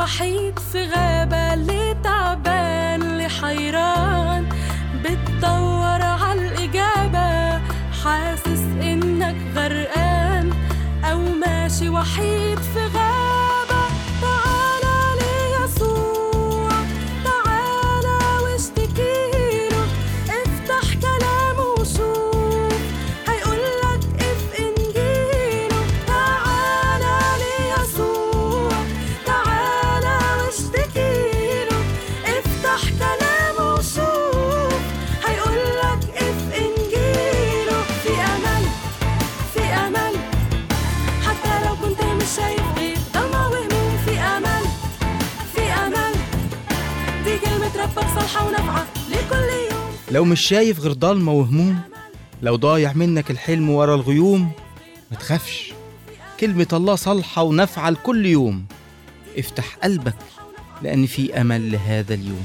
وحيد في غابة اللي تعبان اللي حيران بتدور عالإجابة حاسس إنك غرقان أو ماشي وحيد في غابة تعالى ليسوع تعالى واشتكيله افتح كلامه وشوف هيقولك اف انجيله تعالى ليسوع تعالى واشتكيله افتح كلامه وشوف هيقولك اف انجيله في امل في امل حتى لو كنت مش شايف غير ضلمة وهموم في امل في امل دي كلمة ربك صالحة ونافعة لكل يوم لو مش شايف غير ضلمة وهموم لو ضايع منك الحلم ورا الغيوم ما تخافش كلمة الله صالحة ونافعة لكل يوم افتح قلبك لأن في أمل لهذا اليوم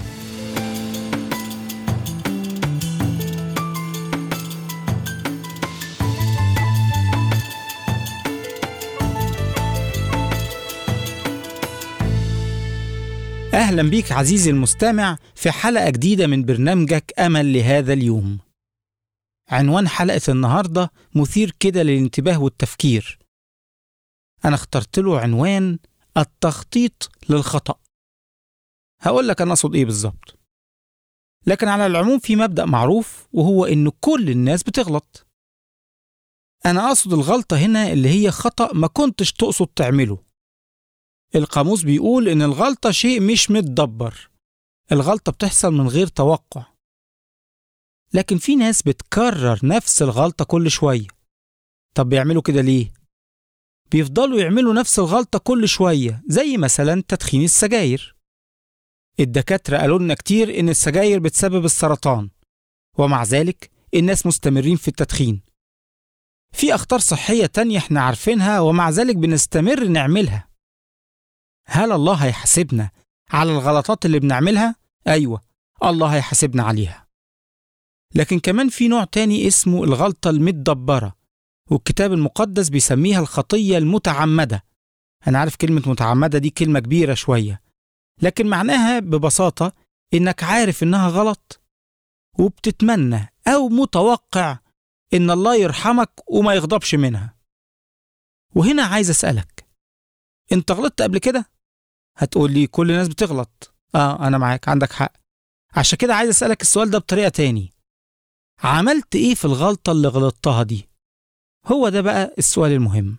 أهلا بيك عزيزي المستمع في حلقة جديدة من برنامجك أمل لهذا اليوم. عنوان حلقة النهاردة مثير كده للانتباه والتفكير. أنا اخترت له عنوان التخطيط للخطأ. هقول لك أنا أقصد إيه بالظبط. لكن على العموم في مبدأ معروف وهو إن كل الناس بتغلط. أنا أقصد الغلطة هنا اللي هي خطأ ما كنتش تقصد تعمله. القاموس بيقول إن الغلطة شيء مش متدبر الغلطة بتحصل من غير توقع لكن في ناس بتكرر نفس الغلطة كل شوية طب بيعملوا كده ليه؟ بيفضلوا يعملوا نفس الغلطة كل شوية زي مثلا تدخين السجاير الدكاترة قالوا لنا كتير إن السجاير بتسبب السرطان ومع ذلك الناس مستمرين في التدخين في أخطار صحية تانية احنا عارفينها ومع ذلك بنستمر نعملها هل الله هيحاسبنا على الغلطات اللي بنعملها؟ أيوة الله هيحاسبنا عليها لكن كمان في نوع تاني اسمه الغلطة المتدبرة والكتاب المقدس بيسميها الخطية المتعمدة أنا عارف كلمة متعمدة دي كلمة كبيرة شوية لكن معناها ببساطة إنك عارف إنها غلط وبتتمنى أو متوقع إن الله يرحمك وما يغضبش منها وهنا عايز أسألك أنت غلطت قبل كده؟ هتقول لي كل الناس بتغلط اه انا معاك عندك حق عشان كده عايز اسالك السؤال ده بطريقه تاني عملت ايه في الغلطه اللي غلطتها دي هو ده بقى السؤال المهم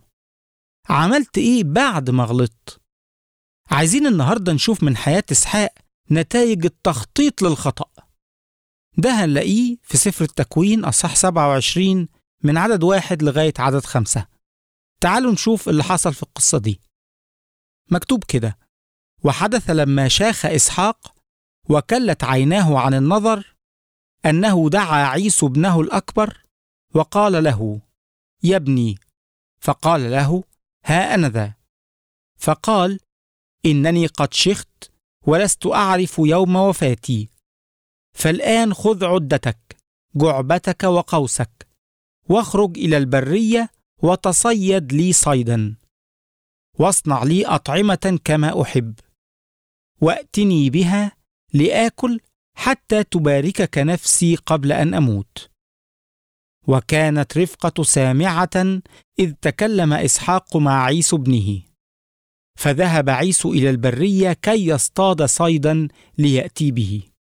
عملت ايه بعد ما غلطت عايزين النهارده نشوف من حياه اسحاق نتائج التخطيط للخطا ده هنلاقيه في سفر التكوين اصح 27 من عدد واحد لغايه عدد خمسة تعالوا نشوف اللي حصل في القصه دي مكتوب كده وحدث لما شاخ اسحاق وكلت عيناه عن النظر انه دعا عيسو ابنه الاكبر وقال له يا ابني فقال له ها انا ذا فقال انني قد شخت ولست اعرف يوم وفاتي فالان خذ عدتك جعبتك وقوسك واخرج الى البريه وتصيد لي صيدا واصنع لي اطعمه كما احب واتني بها لاكل حتى تباركك نفسي قبل ان اموت وكانت رفقه سامعه اذ تكلم اسحاق مع عيسو ابنه فذهب عيسو الى البريه كي يصطاد صيدا لياتي به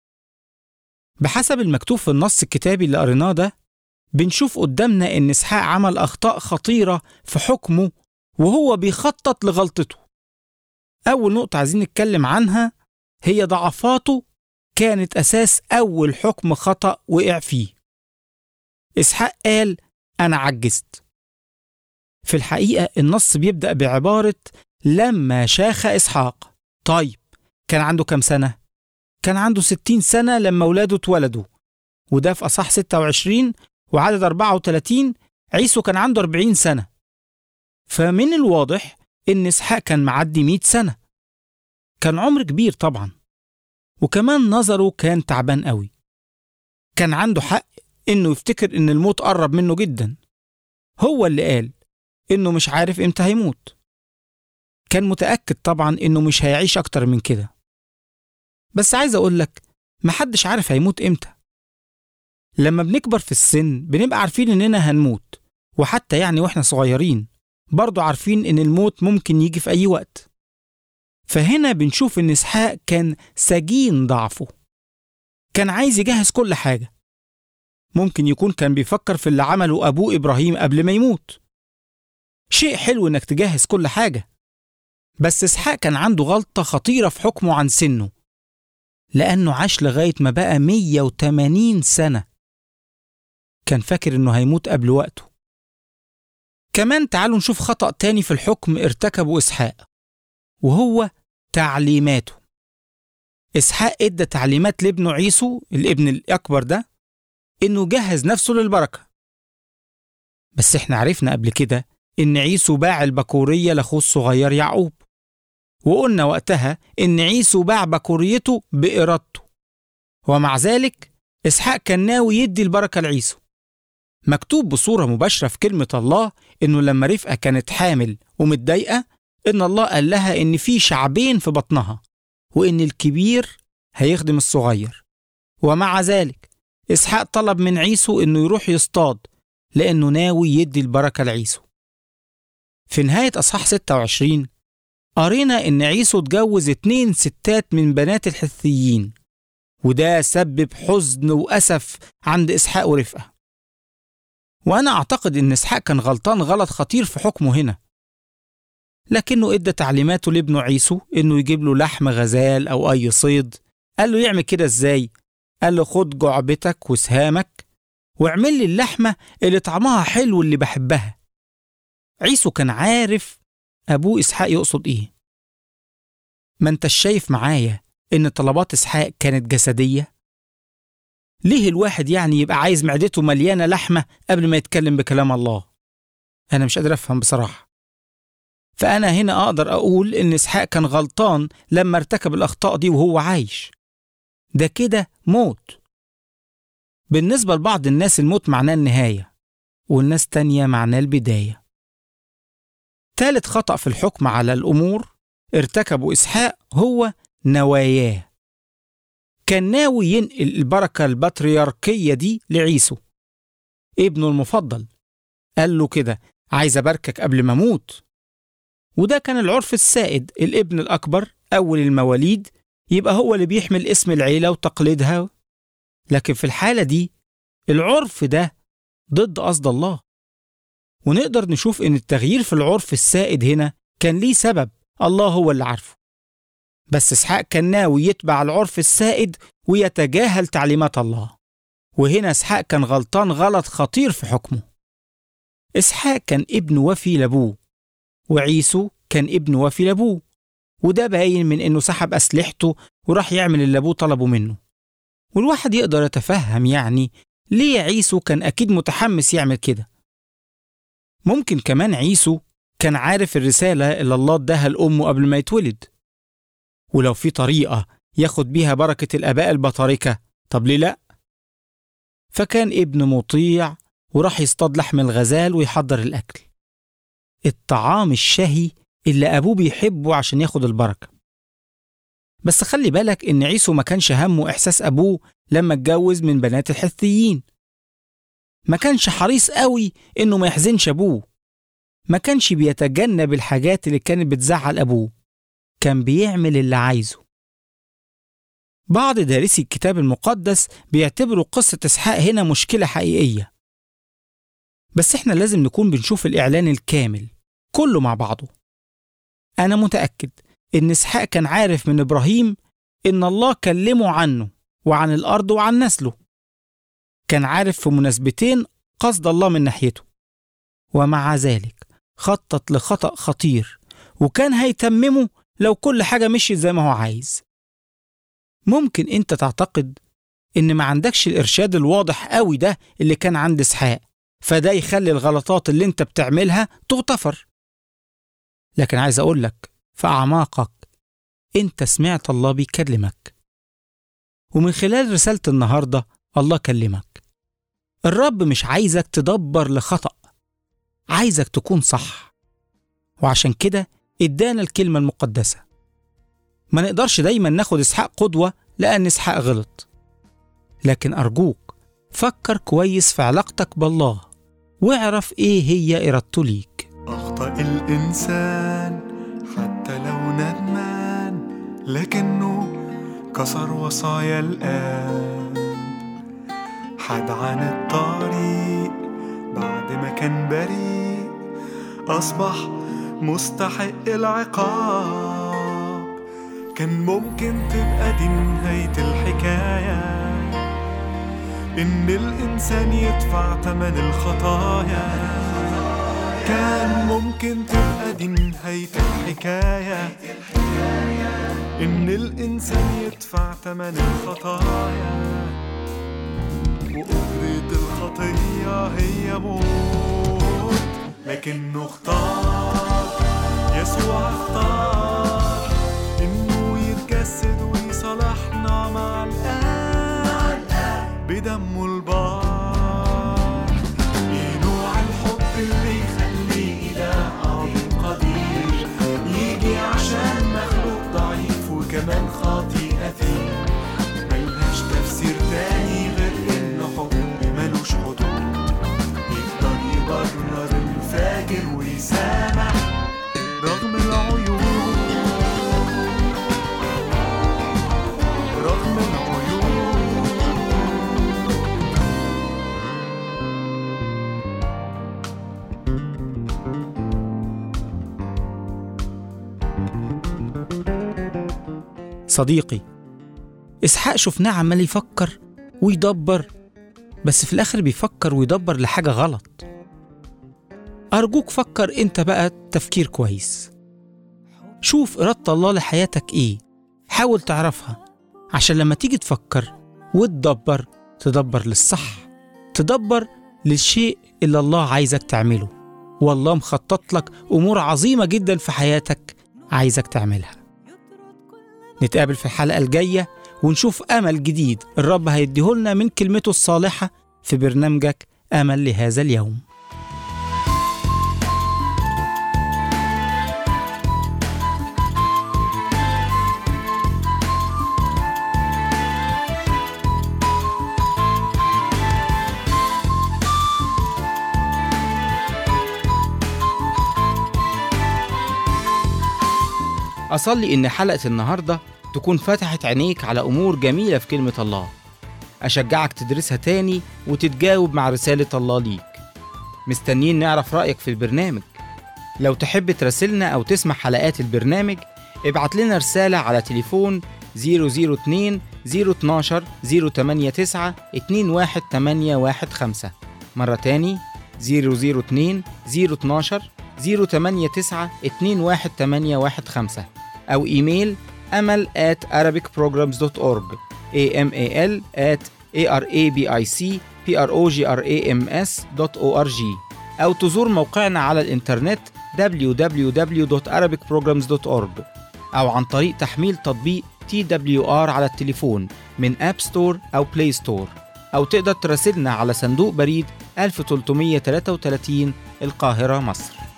بحسب المكتوب في النص الكتابي اللي قريناه ده بنشوف قدامنا ان اسحاق عمل اخطاء خطيره في حكمه وهو بيخطط لغلطته أول نقطة عايزين نتكلم عنها هي ضعفاته كانت أساس أول حكم خطأ وقع فيه إسحاق قال أنا عجزت في الحقيقة النص بيبدأ بعبارة لما شاخ إسحاق طيب كان عنده كام سنة؟ كان عنده 60 سنة لما ولاده اتولدوا وده في أصح 26 وعدد 34 عيسو كان عنده 40 سنة فمن الواضح إن إسحاق كان معدي 100 سنة كان عمر كبير طبعا وكمان نظره كان تعبان قوي كان عنده حق إنه يفتكر إن الموت قرب منه جدا هو اللي قال إنه مش عارف إمتى هيموت كان متأكد طبعا إنه مش هيعيش أكتر من كده بس عايز أقول لك محدش عارف هيموت إمتى لما بنكبر في السن بنبقى عارفين إننا هنموت وحتى يعني وإحنا صغيرين برضو عارفين إن الموت ممكن يجي في أي وقت فهنا بنشوف إن إسحاق كان سجين ضعفه كان عايز يجهز كل حاجة ممكن يكون كان بيفكر في اللي عمله أبوه إبراهيم قبل ما يموت شيء حلو إنك تجهز كل حاجة بس إسحاق كان عنده غلطة خطيرة في حكمه عن سنه لأنه عاش لغاية ما بقى 180 سنة كان فاكر إنه هيموت قبل وقته كمان تعالوا نشوف خطأ تاني في الحكم ارتكبه إسحاق وهو تعليماته إسحاق إدى تعليمات لابنه عيسو الابن الأكبر ده إنه جهز نفسه للبركة بس إحنا عرفنا قبل كده إن عيسو باع البكورية لأخوه الصغير يعقوب وقلنا وقتها إن عيسو باع بكوريته بإرادته ومع ذلك إسحاق كان ناوي يدي البركة لعيسو مكتوب بصورة مباشرة في كلمة الله إنه لما رفقة كانت حامل ومتضايقة إن الله قال لها إن في شعبين في بطنها وإن الكبير هيخدم الصغير ومع ذلك إسحاق طلب من عيسو إنه يروح يصطاد لأنه ناوي يدي البركة لعيسو في نهاية أصحاح 26 قرينا إن عيسو اتجوز اتنين ستات من بنات الحثيين وده سبب حزن وأسف عند إسحاق ورفقة وأنا أعتقد إن إسحاق كان غلطان غلط خطير في حكمه هنا لكنه ادى تعليماته لابنه عيسو انه يجيب له لحم غزال او اي صيد قال له يعمل كده ازاي قال له خد جعبتك وسهامك واعمل لي اللحمه اللي طعمها حلو اللي بحبها عيسو كان عارف ابوه اسحاق يقصد ايه ما انت شايف معايا ان طلبات اسحاق كانت جسديه ليه الواحد يعني يبقى عايز معدته مليانه لحمه قبل ما يتكلم بكلام الله انا مش قادر افهم بصراحه فأنا هنا أقدر أقول إن إسحاق كان غلطان لما ارتكب الأخطاء دي وهو عايش. ده كده موت. بالنسبة لبعض الناس الموت معناه النهاية، والناس تانية معناه البداية. تالت خطأ في الحكم على الأمور ارتكبه إسحاق هو نواياه. كان ناوي ينقل البركة البطريركية دي لعيسو ابنه المفضل قال له كده عايز أباركك قبل ما أموت وده كان العرف السائد الابن الأكبر أول المواليد يبقى هو اللي بيحمل اسم العيلة وتقليدها لكن في الحالة دي العرف ده ضد قصد الله ونقدر نشوف إن التغيير في العرف السائد هنا كان ليه سبب الله هو اللي عارفه بس إسحاق كان ناوي يتبع العرف السائد ويتجاهل تعليمات الله وهنا إسحاق كان غلطان غلط خطير في حكمه إسحاق كان ابن وفي لأبوه وعيسو كان ابن وفي لابوه وده باين من انه سحب اسلحته وراح يعمل اللي ابوه طلبه منه والواحد يقدر يتفهم يعني ليه عيسو كان اكيد متحمس يعمل كده ممكن كمان عيسو كان عارف الرسالة اللي الله اداها لأمه قبل ما يتولد ولو في طريقة ياخد بيها بركة الآباء البطاركة طب ليه لأ؟ فكان ابن مطيع وراح يصطاد لحم الغزال ويحضر الأكل الطعام الشهي اللي أبوه بيحبه عشان ياخد البركة بس خلي بالك إن عيسو ما كانش همه إحساس أبوه لما اتجوز من بنات الحثيين ما كانش حريص قوي إنه ما يحزنش أبوه ما كانش بيتجنب الحاجات اللي كانت بتزعل أبوه كان بيعمل اللي عايزه بعض دارسي الكتاب المقدس بيعتبروا قصة إسحاق هنا مشكلة حقيقية بس إحنا لازم نكون بنشوف الإعلان الكامل كله مع بعضه أنا متأكد إن إسحاق كان عارف من إبراهيم إن الله كلمه عنه وعن الأرض وعن نسله كان عارف في مناسبتين قصد الله من ناحيته ومع ذلك خطط لخطأ خطير وكان هيتممه لو كل حاجة مشيت زي ما هو عايز ممكن انت تعتقد ان ما عندكش الارشاد الواضح قوي ده اللي كان عند اسحاق فده يخلي الغلطات اللي انت بتعملها تغتفر لكن عايز اقول لك في اعماقك انت سمعت الله بيكلمك ومن خلال رسالة النهاردة الله كلمك الرب مش عايزك تدبر لخطأ عايزك تكون صح وعشان كده ادانا الكلمة المقدسة ما نقدرش دايما ناخد إسحاق قدوة لأن إسحاق غلط لكن أرجوك فكر كويس في علاقتك بالله واعرف إيه هي إرادته ليك أخطأ الإنسان حتى لو ندمان لكنه كسر وصايا الآب حاد عن الطريق بعد ما كان بريء أصبح مستحق العقاب كان ممكن تبقى دي نهاية الحكاية إن الإنسان يدفع تمن الخطايا كان ممكن تبقى دي نهاية الحكاية إن الإنسان يدفع تمن الخطايا وأجرة الخطية هي موت لكنه اختار يسوع اختار إنه يتجسد ويصالحنا مع الآب بدمه البار إيه نوع الحب اللي يخلي إله عظيم قدير يجي عشان مخلوق ضعيف وكمان خاطي أثيم ملهاش تفسير تاني غير إنه حب ملوش حدود يقدر يبرر الفاجر ويسامح رغم العيوب رغم العيوب صديقي إسحاق شفناه عمال يفكر ويدبر بس في الآخر بيفكر ويدبر لحاجة غلط أرجوك فكر أنت بقى تفكير كويس شوف إرادة الله لحياتك إيه حاول تعرفها عشان لما تيجي تفكر وتدبر تدبر للصح تدبر للشيء اللي الله عايزك تعمله والله مخطط لك أمور عظيمة جدا في حياتك عايزك تعملها نتقابل في الحلقة الجاية ونشوف أمل جديد الرب هيديهولنا من كلمته الصالحة في برنامجك أمل لهذا اليوم أصلي إن حلقة النهاردة تكون فتحت عينيك على أمور جميلة في كلمة الله أشجعك تدرسها تاني وتتجاوب مع رسالة الله ليك مستنيين نعرف رأيك في البرنامج لو تحب تراسلنا أو تسمع حلقات البرنامج ابعت لنا رسالة على تليفون 002 012 089 21815 مرة تاني 002 012 089 21815 أو إيميل أمل at arabicprograms.org amal at arabicprograms.org أو تزور موقعنا على الإنترنت www.arabicprograms.org أو عن طريق تحميل تطبيق TWR على التليفون من أب ستور أو بلاي ستور أو تقدر تراسلنا على صندوق بريد 1333 القاهرة مصر